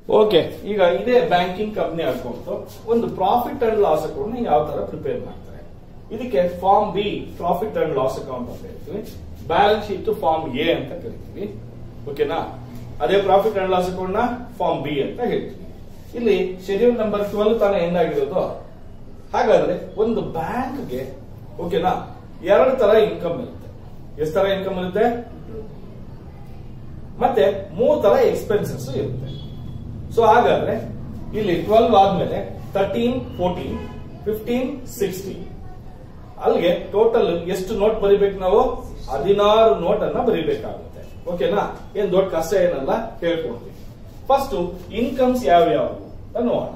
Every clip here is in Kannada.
ಓಕೆ ಈಗ ಇದೇ ಬ್ಯಾಂಕಿಂಗ್ ಕಂಪ್ನಿ ಅಕೌಂಟ್ ಒಂದು ಪ್ರಾಫಿಟ್ ಅಂಡ್ ಲಾಸ್ ಅಕೌಂಟ್ ಯಾವ ತರ ಪ್ರಿಪೇರ್ ಮಾಡ್ತಾರೆ ಇದಕ್ಕೆ form B profit and loss account ಅಂತ ಹೇಳ್ತೀವಿ ಬ್ಯಾಲೆನ್ಸ್ ಶೀಟ್ ಫಾರ್ಮ್ ಎ ಅಂತ ಕರಿತೀವಿ ಓಕೆನಾ ಅದೇ ಪ್ರಾಫಿಟ್ ಅಂಡ್ ಲಾಸ್ ಅಕೌಂಟ್ ನ ಫಾರ್ಮ್ ಬಿ ಅಂತ ಹೇಳ್ತೀವಿ ಇಲ್ಲಿ ಶೆಡ್ಯೂಲ್ ನಂಬರ್ ಟ್ವೆಲ್ ತಾನೇ ಎಂಡ್ ಆಗಿರೋದು ಹಾಗಾದ್ರೆ ಒಂದು ಬ್ಯಾಂಕ್ಗೆ ಓಕೆನಾ ಎರಡು ತರ ಇನ್ಕಮ್ ಇರುತ್ತೆ ಎಷ್ಟು ತರ ಇನ್ಕಮ್ ಇರುತ್ತೆ ಮತ್ತೆ ಮೂರ್ ತರ ಎಕ್ಸ್ಪೆನ್ಸಸ್ ಇರುತ್ತೆ ಸೊ ಹಾಗಾದ್ರೆ ಇಲ್ಲಿ ಟ್ವೆಲ್ವ್ ಆದ್ಮೇಲೆ ತರ್ಟೀನ್ ಫೋರ್ಟೀನ್ ಫಿಫ್ಟೀನ್ ಸಿಕ್ಸ್ಟೀನ್ ಅಲ್ಲಿಗೆ ಟೋಟಲ್ ಎಷ್ಟು ನೋಟ್ ಬರಿಬೇಕು ನಾವು ಹದಿನಾರು ನೋಟ್ ಅನ್ನ ಬರಿಬೇಕಾಗುತ್ತೆ ಓಕೆನಾ ಏನ್ ದೊಡ್ಡ ಕಷ್ಟ ಏನಲ್ಲ ಹೇಳ್ಕೊಡ್ತೀವಿ ಫಸ್ಟ್ ಇನ್ಕಮ್ಸ್ ಯಾವ ಯಾವ ನೋಡೋಣ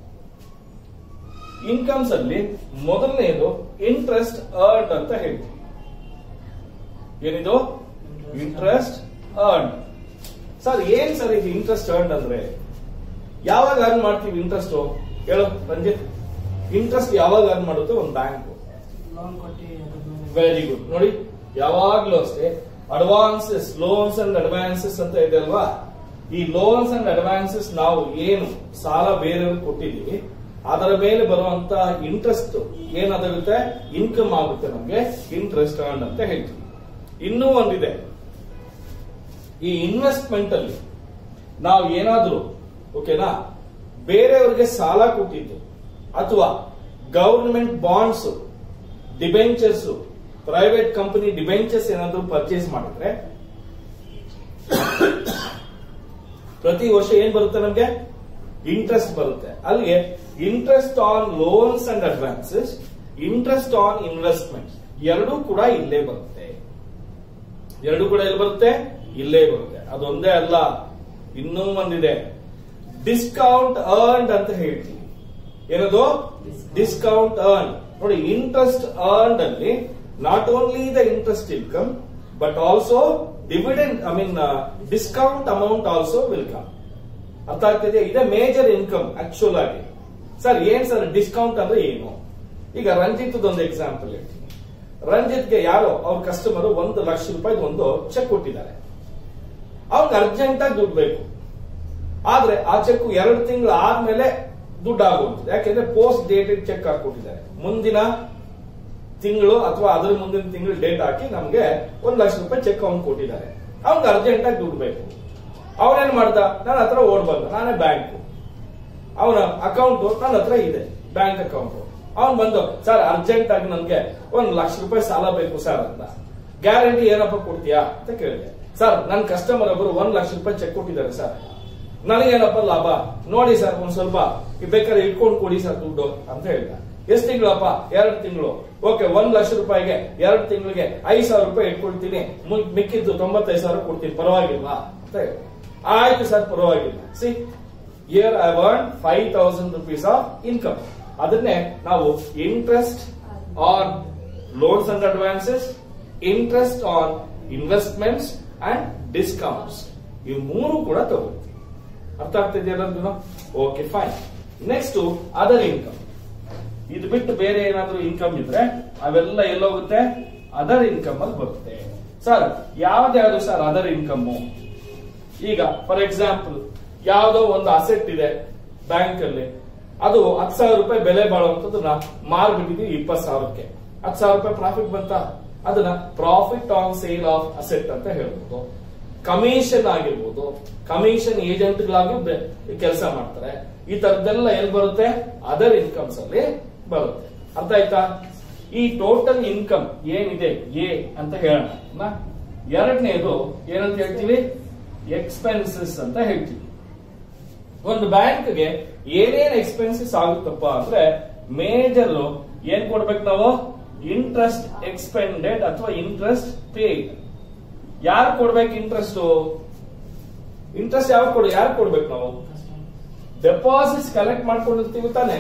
ಇನ್ಕಮ್ಸ್ ಅಲ್ಲಿ ಮೊದಲನೇದು ಇಂಟ್ರೆಸ್ಟ್ ಅರ್ನ್ ಅಂತ ಹೇಳ್ತೀವಿ ಏನಿದು ಇಂಟ್ರೆಸ್ಟ್ ಅರ್ನ್ ಸರ್ ಏನ್ ಸರ್ ಇದು ಇಂಟ್ರೆಸ್ಟ್ ಅರ್ನ್ ಅಂದ್ರೆ ಯಾವಾಗ ಅರ್ನ್ ಮಾಡ್ತೀವಿ ಇಂಟ್ರೆಸ್ಟ್ ಹೇಳು ರಂಜಿತ್ ಇಂಟ್ರೆಸ್ಟ್ ಯಾವಾಗ ಅರ್ನ್ ಮಾಡುತ್ತೆ ಒಂದು ಬ್ಯಾಂಕ್ ಲೋನ್ ಕೊಟ್ಟು ಅದ್ರ ಮೇಲೆ ವೆರಿ ಗುಡ್ ನೋಡಿ ಯಾವಾಗ್ಲೂ ಅಷ್ಟೇ ಅಡ್ವಾನ್ಸಸ್ ಲೋನ್ಸ್ ಅಂಡ್ ಅಡ್ವಾನ್ಸಸ್ ಅಂತ ಇದೆ ಅಲ್ವಾ ಈ ಲೋನ್ಸ್ ಅಂಡ್ ಅಡ್ವಾನ್ಸಸ್ ನಾವು ಏನು ಸಾಲ ಬೇರೆಯವ್ರಿಗೆ ಕೊಟ್ಟಿದ್ದೀವಿ ಅದರ ಮೇಲೆ ಬರುವಂತ ಇಂಟ್ರೆಸ್ಟ್ ಏನಾಗುತ್ತೆ ಇನ್ಕಮ್ ಆಗುತ್ತೆ ನಮ್ಗೆ ಇಂಟ್ರೆಸ್ಟ್ ಅರ್ನ್ ಅಂತ ಹೇಳ್ತೀವಿ ಇನ್ನೂ ಒಂದಿದೆ ಈ ಇನ್ವೆಸ್ಟ್ಮೆಂಟ್ ಅಲ್ಲಿ ನಾವು ಏನಾದ್ರೂ ಓಕೆನಾ ಬೇರೆಯವರಿಗೆ ಸಾಲ ಕೊಟ್ಟಿದ್ದು ಅಥವಾ government bonds debentures private company debentures ಏನಾದ್ರು ಪರ್ಚೇಸ್ ಮಾಡಿದ್ರೆ ಪ್ರತಿ ವರ್ಷ ಏನ್ ಬರುತ್ತೆ ನಮ್ಗೆ ಇಂಟ್ರೆಸ್ಟ್ ಬರುತ್ತೆ ಅಲ್ಲಿಗೆ interest on loans and advances interest on investment ಎರಡೂ ಕೂಡ ಇಲ್ಲೇ ಬರುತ್ತೆ ಎರಡು ಕೂಡ ಎಲ್ಲಿ ಬರುತ್ತೆ ಇಲ್ಲೇ ಬರುತ್ತೆ ಅದೊಂದೇ ಅಲ್ಲ ಇನ್ನೂ ಒಂದಿದೆ ಡಿಸ್ಕೌಂಟ್ ಅರ್ನ್ಡ್ ಅಂತ ಹೇಳ್ತೀವಿ ಏನದು ಡಿಸ್ಕೌಂಟ್ ಅರ್ನ್ ನೋಡಿ ಇಂಟ್ರೆಸ್ಟ್ ಅರ್ನ್ಡ್ ಅಲ್ಲಿ not only the interest income but also dividend I mean discount amount also will come ಅರ್ಥ ಆಗ್ತಿದೆ ಇದೇ ಮೇಜರ್ ಇನ್ಕಮ್ ಆಕ್ಚುಲ್ ಆಗಿ ಸರ್ ಏನ್ ಸರ್ ಡಿಸ್ಕೌಂಟ್ ಅಂದ್ರೆ ಏನು ಈಗ ರಂಜಿತ್ ಒಂದು ಎಕ್ಸಾಂಪಲ್ ಹೇಳ್ತೀನಿ ರಂಜಿತ್ಗೆ ಯಾರೋ ಅವ್ರ ಕಸ್ಟಮರ್ ಒಂದು ಲಕ್ಷ ರೂಪಾಯಿ ಒಂದು ಚೆಕ್ ಕೊಟ್ಟಿದ್ದಾರೆ ಅವ್ನಿಗೆ ಅರ್ಜೆಂಟ್ ಆಗಿ ದುಡ್ಡು ಬೇಕು ಆದ್ರೆ ಆ ಚೆಕ್ ಎರಡು ತಿಂಗಳು ಆದ್ಮೇಲೆ ದುಡ್ಡು ಆಗುವಂಥದ್ದು ಯಾಕೆಂದ್ರೆ ಪೋಸ್ಟ್ ಡೇಟೆಡ್ ಚೆಕ್ ಹಾಕೊಟ್ಟಿದ್ದಾರೆ ಮುಂದಿನ ತಿಂಗಳು ಅಥವಾ ಅದರ ಮುಂದಿನ ತಿಂಗಳು ಡೇಟ್ ಹಾಕಿ ನಮ್ಗೆ ಒಂದ್ ಲಕ್ಷ ರೂಪಾಯಿ ಚೆಕ್ ಅವ್ನು ಕೊಟ್ಟಿದ್ದಾರೆ ಅವ್ನಿಗೆ ಅರ್ಜೆಂಟ್ ಆಗಿ ದುಡ್ಡು ಬೇಕು ಅವನೇನ್ ಮಾಡ್ದ ನನ್ನ ಹತ್ರ ಓಡ್ ಬಂದ ನಾನೇ ಬ್ಯಾಂಕ್ ಅವನ ಅಕೌಂಟ್ ನನ್ನ ಹತ್ರ ಇದೆ ಬ್ಯಾಂಕ್ ಅಕೌಂಟ್ ಅವನ್ ಬಂದು ಸರ್ ಅರ್ಜೆಂಟ್ ಆಗಿ ನನ್ಗೆ ಒಂದ್ ಲಕ್ಷ ರೂಪಾಯಿ ಸಾಲ ಬೇಕು ಸರ್ ಅಂತ ಗ್ಯಾರಂಟಿ ಏನಪ್ಪ ಕೊಡ್ತೀಯಾ ಅಂತ ಕೇಳಿದೆ ಸರ್ ನನ್ನ ಕಸ್ಟಮರ್ ಒಬ್ಬರು ಒಂದ್ ಲಕ್ಷ ರೂಪಾಯಿ ಚೆಕ್ ಕೊಟ್ಟಿದ್ದಾರೆ ಸರ್ ನನಗೇನಪ್ಪ ಲಾಭ ನೋಡಿ ಸರ್ ಒಂದ್ ಸ್ವಲ್ಪ ಬೇಕಾದ್ರೆ ಇಟ್ಕೊಂಡು ಕೊಡಿ ಸರ್ ದುಡ್ಡು ಅಂತ ಹೇಳಿದ ಎಷ್ಟು ತಿಂಗಳಪ್ಪ ಎರಡು ತಿಂಗಳು ಓಕೆ ಒಂದ್ ಲಕ್ಷ ರೂಪಾಯಿಗೆ ಎರಡು ತಿಂಗಳಿಗೆ ಐದ್ ಸಾವಿರ ರೂಪಾಯಿ ಇಟ್ಕೊಳ್ತೀನಿ ಮು- ಮಿಕ್ಕಿದ್ದು ತೊಂಬತ್ತೈದು ಸಾವಿರ ಕೊಡ್ತೀನಿ ಪರವಾಗಿಲ್ವಾ ಅಂತ ಹೇಳಿ ಆಯ್ತು ಸರ್ ಪರವಾಗಿಲ್ಲ see year I earn five thousand rupees of income ಅದನ್ನೇ ನಾವು interest on loans and advances interest on investments and discounts ಇವು ಮೂರು ಕೂಡ ತಗೋತೀವಿ ಅರ್ಥ ಆಗ್ತಿದೆಯಲ್ಲ okay fine next other income ಇದು ಬಿಟ್ಟು ಬೇರೆ ಏನಾದ್ರೂ ಇನ್ಕಮ್ ಇದ್ರೆ ಅವೆಲ್ಲ ಎಲ್ಲೋಗುತ್ತೆ ಅದರ್ ಇನ್ಕಮ್ ಅಲ್ಲಿ ಬರುತ್ತೆ ಸರ್ ಯಾವ್ದ್ಯಾವ್ದು ಸರ್ ಅದರ್ ಇನ್ಕಮ್ ಈಗ ಫಾರ್ ಎಕ್ಸಾಂಪಲ್ ಯಾವ್ದೋ ಒಂದು ಅಸೆಟ್ ಇದೆ ಬ್ಯಾಂಕ್ ಅಲ್ಲಿ ಅದು ಹತ್ತು ಸಾವಿರ ರೂಪಾಯಿ ಬೆಲೆ ಬಾಳುವಂತದನ್ನ ಮಾರ್ಬಿಟ್ಟಿದೀವಿ ಇಪ್ಪತ್ತು ಸಾವಿರಕ್ಕೆ ಹತ್ತು ಸಾವಿರ ರೂಪಾಯಿ ಪ್ರಾಫಿಟ್ ಬಂತ ಅದನ್ನ profit on sale of asset ಅಂತ ಹೇಳ್ಬೋದು ಕಮಿಷನ್ ಆಗಿರ್ಬೋದು ಕಮಿಷನ್ ಏಜೆಂಟ್ಗಳಾಗಿ ಕೆಲಸ ಮಾಡ್ತಾರೆ ಈ ತರದ್ದೆಲ್ಲ ಎಲ್ಲಿ ಬರುತ್ತೆ ಅದರ್ ಇನ್ಕಮ್ಸ್ ಅಲ್ಲಿ ಬರುತ್ತೆ ಅರ್ಥ ಆಯ್ತಾ ಈ ಟೋಟಲ್ ಇನ್ಕಮ್ ಏನಿದೆ ಎ ಅಂತ ಹೇಳೋಣ ಅಲ್ವಾ? ಎರಡನೇದು ಏನಂತ ಹೇಳ್ತೀವಿ ಎಕ್ಸ್ಪೆನ್ಸಸ್ ಅಂತ ಹೇಳ್ತೀವಿ ಒಂದು ಬ್ಯಾಂಕ್ಗೆ ಏನೇನ್ ಎಕ್ಸ್ಪೆನ್ಸಸ್ ಆಗುತ್ತಪ್ಪ ಅಂದ್ರೆ ಮೇಜರ್ ಏನ್ ಕೊಡ್ಬೇಕು ನಾವು ಇಂಟ್ರೆಸ್ಟ್ ಎಕ್ಸ್ಪೆಂಡೆಡ್ ಅಥವಾ ಇಂಟ್ರೆಸ್ಟ್ ಪೇಡ್ ಯಾರು ಕೊಡ್ಬೇಕು ಇಂಟ್ರೆಸ್ಟ್ ಇಂಟ್ರೆಸ್ಟ್ ಯಾವಾಗ ಕೊಡ್ ಯಾರು ಕೊಡ್ಬೇಕು ನಾವು ಡೆಪಾಸಿಟ್ಸ್ ಕಲೆಕ್ಟ್ ಮಾಡ್ಕೊಂಡಿರ್ತೀವಿ ತಾನೆ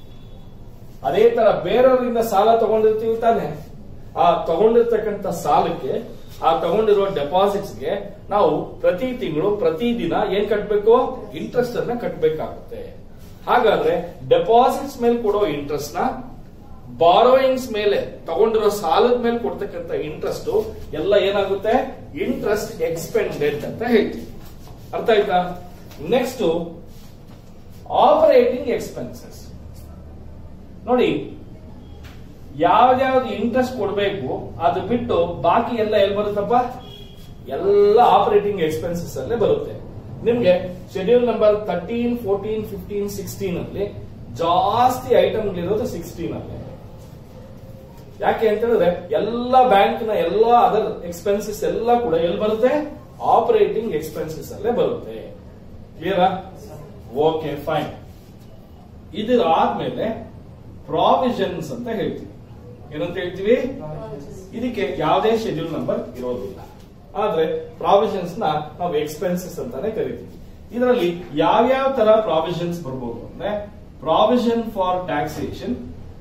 ಅದೇ ತರ ಬೇರೆಯವರಿಂದ ಸಾಲ ತಗೊಂಡಿರ್ತೀವಿ ತಾನೆ ಆ ತಗೊಂಡಿರ್ತಕ್ಕಂಥ ಸಾಲಕ್ಕೆ ಆ ತಗೊಂಡಿರೋ ಡೆಪಾಸಿಟ್ಸ್ಗೆ ನಾವು ಪ್ರತಿ ತಿಂಗಳು ಪ್ರತಿ ದಿನ ಏನ್ ಕಟ್ಟಬೇಕು ಇಂಟ್ರೆಸ್ಟ್ ಅನ್ನ ಕಟ್ಟಬೇಕಾಗುತ್ತೆ ಹಾಗಾದ್ರೆ ಡೆಪಾಸಿಟ್ಸ್ ಮೇಲೆ ಕೊಡೋ ಇಂಟ್ರೆಸ್ಟ್ ನ ಬಾರೋಯಿಂಗ್ಸ್ ಮೇಲೆ ತಗೊಂಡಿರೋ ಸಾಲದ ಮೇಲೆ ಕೊಡ್ತಕ್ಕಂಥ ಇಂಟ್ರೆಸ್ಟ್ ಎಲ್ಲ ಏನಾಗುತ್ತೆ ಇಂಟ್ರೆಸ್ಟ್ ಎಕ್ಸ್ಪೆಂಡೆಡ್ ಅಂತ ಹೇಳ್ತೀವಿ ಅರ್ಥ ಆಯ್ತಾ ನೆಕ್ಸ್ಟ್ ಆಪರೇಟಿಂಗ್ ಎಕ್ಸ್ಪೆನ್ಸಸ್ ನೋಡಿ ಯಾವ್ದ್ಯಾವ್ದು ಇಂಟ್ರೆಸ್ಟ್ ಕೊಡಬೇಕು ಅದು ಬಿಟ್ಟು ಬಾಕಿ ಎಲ್ಲ ಎಲ್ಲಿ ಬರುತ್ತಪ್ಪ ಎಲ್ಲ ಆಪರೇಟಿಂಗ್ ಎಕ್ಸ್ಪೆನ್ಸಸ್ ಅಲ್ಲೇ ಬರುತ್ತೆ ನಿಮ್ಗೆ schedule number thirteen fourteen fifteen sixteen ಅಲ್ಲಿ ಜಾಸ್ತಿ ಐಟಮ್ ಇರೋದು ಸಿಕ್ಸ್ಟೀನ್ ಅಲ್ಲಿ ಯಾಕೆ ಅಂತ ಹೇಳಿದ್ರೆ ಎಲ್ಲ ಬ್ಯಾಂಕ್ ನ ಎಲ್ಲ ಅದರ್ ಎಕ್ಸ್ಪೆನ್ಸಸ್ ಎಲ್ಲ ಕೂಡ ಎಲ್ಲಿ ಬರುತ್ತೆ ಆಪರೇಟಿಂಗ್ ಎಕ್ಸ್ಪೆನ್ಸಸ್ ಅಲ್ಲೇ ಬರುತ್ತೆ ಕ್ಲಿಯರಾ ಓಕೆ ಫೈನ್ ಇದರ ಆದ್ಮೇಲೆ ಪ್ರಾವಿಷನ್ಸ್ ಅಂತ ಹೇಳ್ತೀವಿ ಏನಂತ ಹೇಳ್ತೀವಿ ಇದಕ್ಕೆ ಯಾವುದೇ ಶೆಡ್ಯೂಲ್ ನಂಬರ್ ಇರೋದಿಲ್ಲ ಆದ್ರೆ ಪ್ರಾವಿಷನ್ಸ್ ನ ನಾವು ಎಕ್ಸ್ಪೆನ್ಸಸ್ ಅಂತಾನೆ ಕರಿತೀವಿ ಇದರಲ್ಲಿ ಯಾವ್ಯಾವ ತರ ಪ್ರಾವಿಷನ್ಸ್ ಬರ್ಬೋದು ಅಂದ್ರೆ ಪ್ರಾವಿಷನ್ ಫಾರ್ ಟ್ಯಾಕ್ಸೇಷನ್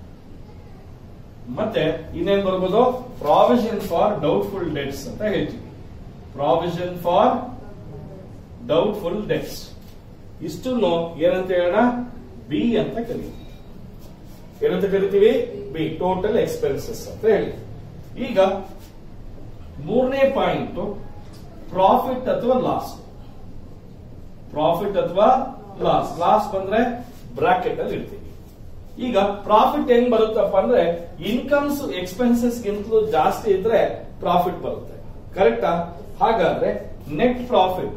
ಮತ್ತೆ ಇನ್ನೇನ್ ಬರ್ಬೋದು ಪ್ರಾವಿಷನ್ ಫಾರ್ ಡೌಟ್ಫುಲ್ ಡೆಟ್ಸ್ ಅಂತ ಹೇಳ್ತೀವಿ ಪ್ರಾವಿಷನ್ ಫಾರ್ ಡೌಟ್ಫುಲ್ ಡೆಟ್ಸ್ ಇಷ್ಟನ್ನು ಏನಂತ ಹೇಳೋಣ ಬಿ ಅಂತ ಕರಿತೀವಿ ಏನಂತ ಕರಿತೀವಿ ಬಿ ಟೋಟಲ್ ಎಕ್ಸ್ಪೆನ್ಸಸ್ ಅಂತ ಹೇಳಿ ಈಗ ಮೂರನೇ ಪಾಯಿಂಟ್ ಪ್ರಾಫಿಟ್ ಅಥವಾ ಲಾಸ್ ಪ್ರಾಫಿಟ್ ಅಥವಾ ಲಾಸ್ ಲಾಸ್ ಬಂದ್ರೆ ಬ್ರಾಕೆಟ್ ಅಲ್ಲಿ ಇರ್ತೀವಿ ಈಗ ಪ್ರಾಫಿಟ್ ಹೆಂಗ್ ಬರುತ್ತಪ್ಪ ಅಂದ್ರೆ ಇನ್ಕಮ್ಸ್ ಎಕ್ಸ್ಪೆನ್ಸಸ್ ಗಿಂತಲೂ ಜಾಸ್ತಿ ಇದ್ರೆ ಪ್ರಾಫಿಟ್ ಬರುತ್ತೆ ಕರೆಕ್ಟಾ ಹಾಗಾದ್ರೆ net profit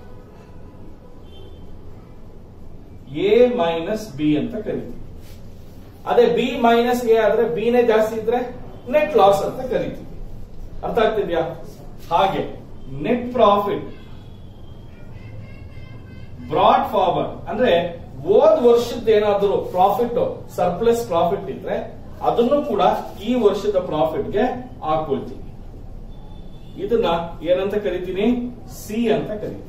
A minus B ಅಂತ ಕರಿತೀವಿ ಅದೇ ಬಿ ಮೈನಸ್ ಎ ಆದ್ರೆ ಬಿನೇ ಜಾಸ್ತಿ ಇದ್ರೆ ನೆಟ್ ಲಾಸ್ ಅಂತ ಕರಿತೀವಿ ಅರ್ಥ ಆಗ್ತಿದ್ಯಾ ಹಾಗೆ ನೆಟ್ ಪ್ರಾಫಿಟ್ ಬ್ರಾಡ್ ಫಾರ್ವರ್ಡ್ ಅಂದ್ರೆ ಹೋದ್ ವರ್ಷದ ಏನಾದ್ರು ಪ್ರಾಫಿಟ್ ಸರ್ಪ್ಲಸ್ ಪ್ರಾಫಿಟ್ ಇದ್ರೆ ಅದನ್ನು ಕೂಡ ಈ ವರ್ಷದ ಪ್ರಾಫಿಟ್ಗೆ ಹಾಕೊಳ್ತೀವಿ ಇದನ್ನ ಏನಂತ ಕರಿತೀನಿ ಸಿ ಅಂತ ಕರಿತೀನಿ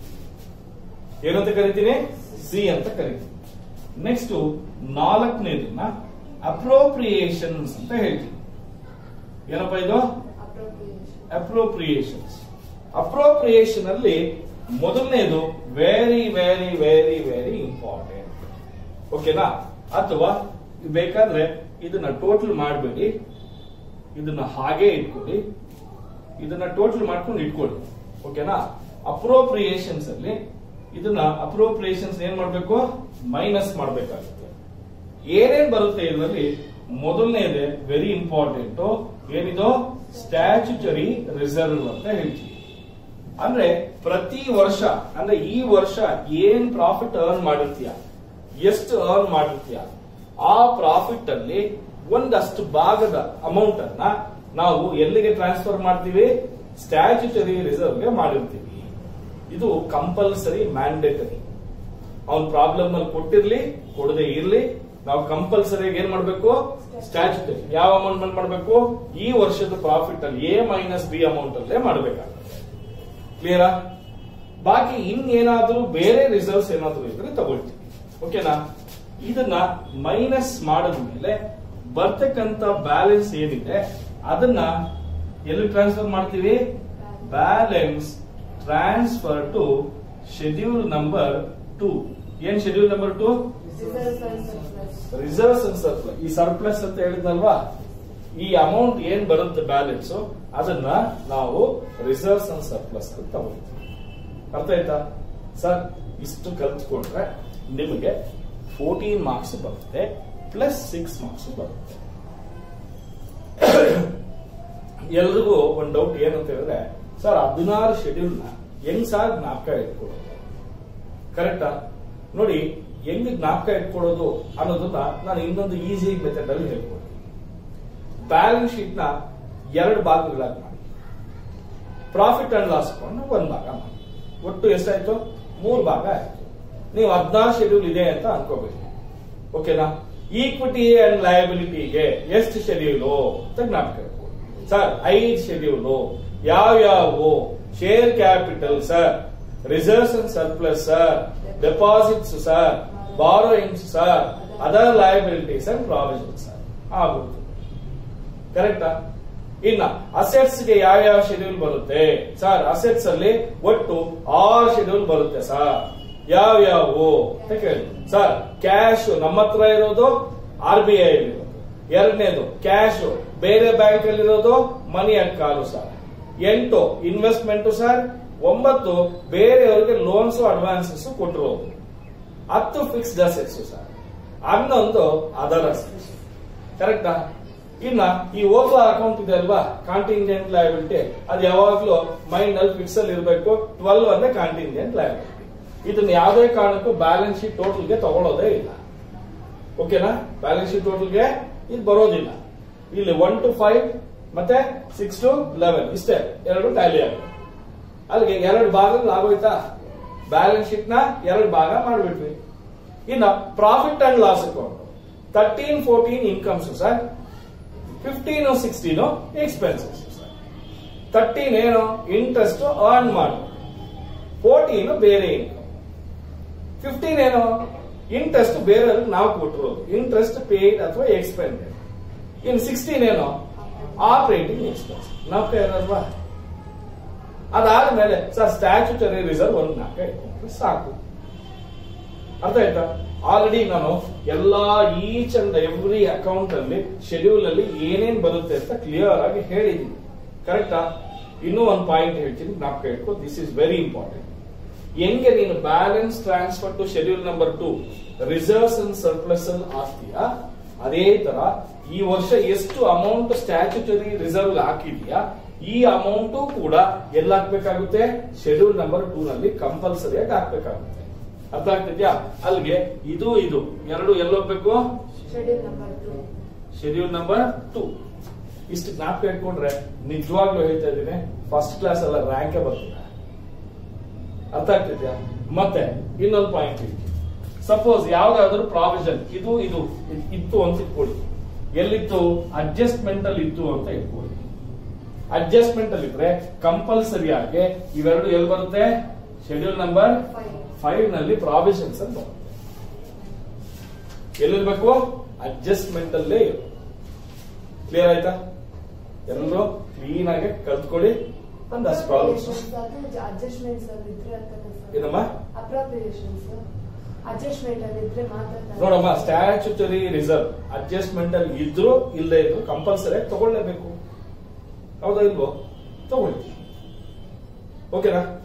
ಏನಂತ ಕರಿತೀನಿ ಸಿ ಅಂತ ಕರಿತೀನಿ ನೆಕ್ಸ್ಟ್ ನಾಲ್ಕನೇದನ್ನ ಅಪ್ರೋಪ್ರಿಯೇಷನ್ಸ್ ಅಂತ ಹೇಳ್ತೀನಿ ಏನಪ್ಪ ಇದು ಅಪ್ರೋಪ್ರಿಯೇಷನ್ಸ್ ಅಪ್ರೋಪ್ರಿಯೇಷನ್ ಅಲ್ಲಿ ಮೊದಲನೇದು very very very very important ಓಕೆನಾ ಅಥವಾ ಬೇಕಾದ್ರೆ ಇದನ್ನ ಟೋಟಲ್ ಮಾಡಬೇಡಿ ಇದನ್ನ ಹಾಗೆ ಇಟ್ಕೊಳ್ಳಿ ಇದನ್ನ ಟೋಟಲ್ ಮಾಡ್ಕೊಂಡು ಇಟ್ಕೊಳ್ಳಿ ಓಕೆನಾ ಅಪ್ರೋಪ್ರಿಯೇಷನ್ಸ್ ಅಲ್ಲಿ ಇದನ್ನ ಅಪ್ರೋಪ್ರಿಯೇಷನ್ಸ್ ಏನ್ ಮಾಡ್ಬೇಕು ಮೈನಸ್ ಮಾಡ್ಬೇಕಾಗುತ್ತೆ ಏನೇನ್ ಬರುತ್ತೆ ಇದರಲ್ಲಿ ಮೊದಲನೇದೆ ವೆರಿ ಇಂಪಾರ್ಟೆಂಟ್ ಏನಿದು ಸ್ಟ್ಯಾಚ್ಯುಟರಿ ರಿಸರ್ವ್ ಅಂತ ಹೇಳ್ತೀವಿ ಅಂದ್ರೆ ಪ್ರತಿ ವರ್ಷ ಅಂದ್ರೆ ಈ ವರ್ಷ ಏನ್ ಪ್ರಾಫಿಟ್ ಅರ್ನ್ ಮಾಡಿರ್ತೀಯ ಎಷ್ಟು ಅರ್ನ್ ಮಾಡಿರ್ತೀಯ ಆ ಪ್ರಾಫಿಟ್ ಅಲ್ಲಿ ಒಂದಷ್ಟು ಭಾಗದ ಅಮೌಂಟ್ ಅನ್ನ ನಾವು ಎಲ್ಲಿಗೆ ಟ್ರಾನ್ಸ್ಫರ್ ಮಾಡ್ತೀವಿ ಸ್ಟ್ಯಾಚ್ಯುಟರಿ ರಿಸರ್ವ್ಗೆ ಮಾಡಿರ್ತೀವಿ ಇದು ಕಂಪಲ್ಸರಿ ಮ್ಯಾಂಡೇಟರಿ ಅವ್ನ್ ಪ್ರಾಬ್ಲಮ್ ಅಲ್ಲಿ ಕೊಟ್ಟಿರ್ಲಿ ಕೊಡದೆ ಇರ್ಲಿ ನಾವು ಕಂಪಲ್ಸರಿ ಏನ್ ಮಾಡ್ಬೇಕು ಸ್ಟ್ಯಾಚ್ಯುಟರಿ ಯಾವ ಅಮೌಂಟ್ ಮಾಡ್ಬೇಕು ಈ ವರ್ಷದ ಪ್ರಾಫಿಟ್ ಅಲ್ಲಿ ಎ ಮೈನಸ್ ಬಿ ಅಮೌಂಟ್ ಅಲ್ಲೇ ಮಾಡ್ಬೇಕಾಗುತ್ತೆ ಕ್ಲಿಯರಾ ಬಾಕಿ ಇನ್ನೇನಾದ್ರೂ ಬೇರೆ ರಿಸರ್ವ್ಸ್ ಏನಾದ್ರೂ ಇದ್ರೆ ತಗೊಳ್ತೀವಿ ಓಕೆನಾ ಇದನ್ನ ಮೈನಸ್ ಮಾಡಿದ್ಮೇಲೆ ಬರ್ತಕ್ಕಂತ ಬ್ಯಾಲೆನ್ಸ್ ಏನಿದೆ ಅದನ್ನ ಎಲ್ಲಿ ಟ್ರಾನ್ಸ್ಫರ್ ಮಾಡ್ತೀವಿ balance transfer to schedule number two ಏನ್ schedule number two reserves and surplus ಈ ಸರ್ಪ್ಲಸ್ ಅಂತ ಹೇಳಿದ್ನಲ್ವಾ ಈ ಅಮೌಂಟ್ ಏನ್ ಬರುತ್ತೆ ಬ್ಯಾಲೆನ್ಸ್ ಅದನ್ನ ನಾವು ರಿಸರ್ವ್ಸ್ ಅಂಡ್ ಸರ್ಪ್ಲಸ್ ಅಂತ ತಗೊಳ್ತೀವಿ ಅರ್ಥ ಆಯ್ತಾ ಸರ್ ಇಷ್ಟು ಕಲ್ತ್ಕೊಂಡ್ರೆ ನಿಮಗೆ ಫೋರ್ಟೀನ್ ಮಾರ್ಕ್ಸ್ ಬರುತ್ತೆ ಪ್ಲಸ್ ಸಿಕ್ಸ್ ಮಾರ್ಕ್ಸ್ ಬರುತ್ತೆ ಎಲ್ರಿಗೂ ಒಂದು ಡೌಟ್ ಏನಂತ ಹೇಳಿದ್ರೆ ಸರ್ ಹದಿನಾರು ಶೆಡ್ಯೂಲ್ ನ ಹೆಂಗ್ ಸಾರ್ ಜ್ಞಾಪಕ ಇಟ್ಕೊಡೋದು ಕರೆಕ್ಟಾ ನೋಡಿ ಹೆಂಗ್ ಜ್ಞಾಪಕ ಇಟ್ಕೊಳ್ಳೋದು ಅನ್ನೋದನ್ನ ನಾನು ಇನ್ನೊಂದು ಈಸಿ ಮೆಥಡ್ ಅಲ್ಲಿ ಹೇಳ್ಕೊಡ್ತೀನಿ ಬ್ಯಾಲೆನ್ಸ್ ಶೀಟ್ ನ ಎರಡು ಭಾಗಗಳಾಗಿ ಮಾಡಿ ಪ್ರಾಫಿಟ್ ಅಂಡ್ ಲಾಸ್ ಅಕೌಂಟ್ ಒಂದ್ ಭಾಗ ಮಾಡಿ ಒಟ್ಟು ಎಷ್ಟಾಯ್ತು ಮೂರ್ ಭಾಗ ಆಯ್ತು ನೀವು ಹದಿನಾರು ಶೆಡ್ಯೂಲ್ ಇದೆ ಅಂತ ಅನ್ಕೋಬೇಕು ಓಕೆನಾ ಈಕ್ವಿಟಿ ಅಂಡ್ ಲಯಬಿಲಿಟಿಗೆ ಎಷ್ಟು ಶೆಡ್ಯೂಲು ಅಂತ ಜ್ಞಾಪಕ ಇಟ್ಕೊಳ್ಳಿ ಸರ್ ಐದು ಶೆಡ್ಯೂಲು ಯಾವ್ಯಾವು share capital sir reserves and surplus sir deposits sir borrowings sir other liabilities and provision sir ಆಗುತ್ತೆ ಕರೆಕ್ಟಾ ಇನ್ನ ಅಸೆಟ್ಸ್ ಗೆ ಯಾವ ಯಾವ ಶೆಡ್ಯೂಲ್ ಬರುತ್ತೆ ಸರ್ ಅಸೆಟ್ಸ್ ಅಲ್ಲಿ ಒಟ್ಟು ಆರು ಶೆಡ್ಯೂಲ್ ಬರುತ್ತೆ ಸರ್ ಯಾವ ಯಾವು ಅಂತ ಕೇಳಿ ಸರ್ ಕ್ಯಾಶ್ ನಮ್ಮ ಹತ್ರ ಇರೋದು ಆರ್ ಬಿ ಐ ಇರೋದು ಎರಡನೇದು ಕ್ಯಾಶ್ ಬೇರೆ ಬ್ಯಾಂಕ್ ಅಲ್ಲಿ ಇರೋದು ಮನಿ ಅಕ್ಕಾಲು ಸರ್ ಎಂಟು ಇನ್ವೆಸ್ಟ್ಮೆಂಟ್ ಸರ್ ಒಂಬತ್ತು ಬೇರೆಯವರಿಗೆ ಲೋನ್ಸ್ ಅಡ್ವಾನ್ಸಸ್ ಕೊಟ್ಟಿರೋದು ಹತ್ತು ಫಿಕ್ಸ್ಡ್ ಅಸೆಟ್ಸ್ ಸರ್ ಹನ್ನೊಂದು ಅದರ್ ಅಸೆಟ್ಸ್ ಕರೆಕ್ಟಾ ಇನ್ನ ಈ ಓವರ್ ಅಕೌಂಟ್ ಇದೆ ಅಲ್ವಾ ಕಾಂಟಿಂಜೆಂಟ್ ಲಯಬಿಲಿಟಿ ಅದು ಯಾವಾಗ್ಲೂ ಮೈಂಡ್ ಅಲ್ಲಿ ಫಿಕ್ಸ್ ಅಲ್ಲಿ ಇರಬೇಕು ಟ್ವೆಲ್ವ್ ಅಂದ್ರೆ ಕಾಂಟಿಂಜೆಂಟ್ ಲಯಬಿಲಿಟಿ ಇದನ್ನ ಯಾವುದೇ ಕಾರಣಕ್ಕೂ ಬ್ಯಾಲೆನ್ಸ್ ಶೀಟ್ ಟೋಟಲ್ಗೆ ತಗೊಳ್ಳೋದೇ ಇಲ್ಲ ಓಕೆನಾ ಬ್ಯಾಲೆನ್ಸ್ ಶೀಟ್ ಟೋಟಲ್ಗೆ ಇದು ಬರೋದಿಲ್ಲ ಇಲ್ಲಿ ಒನ್ ಟು ಫೈವ್ ಮತ್ತೆ ಸಿಕ್ಸ್ ಟು ಲೆವೆನ್ ಇಷ್ಟೇ ಎರಡು ಟ್ಯಾಲಿ ಆಗುತ್ತೆ ಅಲ್ಲಿಗೆ ಎರಡು ಭಾಗದಲ್ಲಿ ಆಗೋಯ್ತಾ ಬ್ಯಾಲೆನ್ಸ್ ಶೀಟ್ ನ ಎರಡು ಭಾಗ ಮಾಡ್ಬಿಟ್ವಿ ಇನ್ನು profit and loss account thirteen fourteen incomes sir fifteen sixteen expenses sir thirteen ಏನು ಇಂಟ್ರೆಸ್ಟ್ ಅರ್ನ್ ಮಾಡು ಫೋರ್ಟೀನ್ ಬೇರೆ ಇನ್ಕಮ್ ಫಿಫ್ಟೀನ್ ಏನು ಇಂಟ್ರೆಸ್ಟ್ ಬೇರೆ ನಾವು ಕೊಟ್ಟಿರೋದು ಇಂಟ್ರೆಸ್ಟ್ ಪೇಡ್ ಅಥವಾ ಎಕ್ಸ್ಪೆಂಡೆಡ್ ಇನ್ ಸಿಕ್ಸ್ಟೀನ್ ಏನು ಆಪರೇಟಿಂಗ್ ಎಕ್ಸ್ಪೆನ್ಸ್ ನಾವು ಅಲ್ವಾ ಅದಾದ್ಮೇಲೆ ಸರ್ ಸ್ಟ್ಯಾಚ್ಯುಟರಿ ರಿಸರ್ವ್ ಒಂದು ನಾಲ್ಕು ಇಟ್ಕೊಂಡ್ರೆ ಸಾಕು ಅರ್ಥ ಆಯ್ತಾ ಆಲ್ರೆಡಿ ನಾನು ಎಲ್ಲಾ ಈಚ್ ಅಂಡ್ ಎವ್ರಿ ಅಕೌಂಟ್ ಅಲ್ಲಿ ಶೆಡ್ಯೂಲ್ ಅಲ್ಲಿ ಏನೇನ್ ಬರುತ್ತೆ ಅಂತ ಕ್ಲಿಯರ್ ಆಗಿ ಹೇಳಿದೀನಿ ಕರೆಕ್ಟಾ ಇನ್ನೂ ಒಂದು ಪಾಯಿಂಟ್ ಹೇಳ್ತೀನಿ ಜ್ಞಾಪಕ ಇಟ್ಕೋ ದಿಸ್ ಇಸ್ ವೆರಿ ಇಂಪಾರ್ಟೆಂಟ್ ಹೆಂಗೆ ನೀನು balance transfer to schedule number two reserves and surplus ಅಲ್ಲಿ ಹಾಕ್ತೀಯಾ ಅದೇ ತರ ಈ ವರ್ಷ ಎಷ್ಟು ಅಮೌಂಟ್ ಸ್ಟ್ಯಾಚ್ಯುಟರಿ ರಿಸರ್ವ್ ಹಾಕಿದ್ಯಾ ಈ ಅಮೌಂಟು ಕೂಡ ಎಲ್ಲಿ ಹಾಕ್ಬೇಕಾಗುತ್ತೆ ಶೆಡ್ಯೂಲ್ ನಂಬರ್ ಟೂ ನಲ್ಲಿ ಕಂಪಲ್ಸರಿಯಾಗಿ ಹಾಕ್ಬೇಕಾಗುತ್ತೆ ಅರ್ಥ ಆಗ್ತಿದ್ಯಾ ಅಲ್ಲಿಗೆ ಇದು ಇದು ಎರಡು ಎಲ್ಲಿ ಹೋಗ್ಬೇಕು schedule number two schedule number two ಇಷ್ಟು ಜ್ಞಾಪಕ ಇಟ್ಕೊಂಡ್ರೆ ನಿಜವಾಗ್ಲೂ ಹೇಳ್ತಾ ಇದ್ದೀನಿ ಫಸ್ಟ್ ಕ್ಲಾಸ್ ಎಲ್ಲ ರ್ಯಾಂಕ್ ಬರ್ತಿದೆ ಅರ್ಥ ಆಗ್ತಿದ್ಯಾ ಮತ್ತೆ ಇನ್ನೊಂದು ಪಾಯಿಂಟ್ ಇದೆ ಸಪೋಸ್ ಯಾವ್ದಾದ್ರು ಪ್ರಾವಿಷನ್ ಇದು ಇದು ಇದ್- ಇತ್ತು ಅಂತ ಇಟ್ಕೊಳ್ಳಿ ಎಲ್ಲಿತ್ತು ಅಡ್ಜಸ್ಟ್ಮೆಂಟ್ ಅಲ್ಲಿ ಇತ್ತು ಅಂತ ಇಟ್ಕೊಳ್ಳಿ ಅಡ್ಜಸ್ಟ್ಮೆಂಟ್ ಅಲ್ಲಿ ಇದ್ರೆ ಕಂಪಲ್ಸರಿ ಆಗಿ ಇವೆರಡು ಎಲ್ಲಿ ಬರುತ್ತೆ ಶೆಡ್ಯೂಲ್ ನಂಬರ್ ಫೈವ್ ಫೈವ್ ನಲ್ಲಿ ಪ್ರಾವಿಷನ್ಸ್ ಅಂತ ಬರುತ್ತೆ ಎಲ್ಲಿರ್ಬೇಕು ಅಡ್ಜಸ್ಟ್ಮೆಂಟ್ ಅಲ್ಲೇ ಕ್ಲಿಯರ್ ಆಯ್ತಾ ಎಲ್ಲರೂ ಕ್ಲೀನ್ ಆಗಿ ಕಲ್ತ್ಕೊಳ್ಳಿ ಒಂದಷ್ಟು ಪ್ರಾಬ್ಲಮ್ಸ್ ಅಡ್ಜಸ್ಟ್ಮೆಂಟ್ಸ್ ಅಲ್ಲಿ ಇದ್ರೆ ಏನಮ್ಮ ಅಪ್ರಾಪ್ರಿಯೇಷನ್ಸ್ ಅಡ್ಜಸ್ಟ್ಮೆಂಟ್ ಅಲ್ಲಿ ಇದ್ರೆ ಮಾತ್ರ ನೋಡಮ್ಮ ಸ್ಟ್ಯಾಚ್ಯುಟರಿ ರಿಸರ್ವ್ ಅಡ್ಜಸ್ಟ್ಮೆಂಟ್ ಅಲ್ಲಿ ಇದ್ರು ಇಲ್ಲದೆ ಇದ್ರು ಕಂಪಲ್ಸರಿ ತಗೊಳ್ಳೇಬೇಕು ಹೌದಾ ಇಲ್ವೋ ತಗೊಳ್ಳಿ ಓಕೆನಾ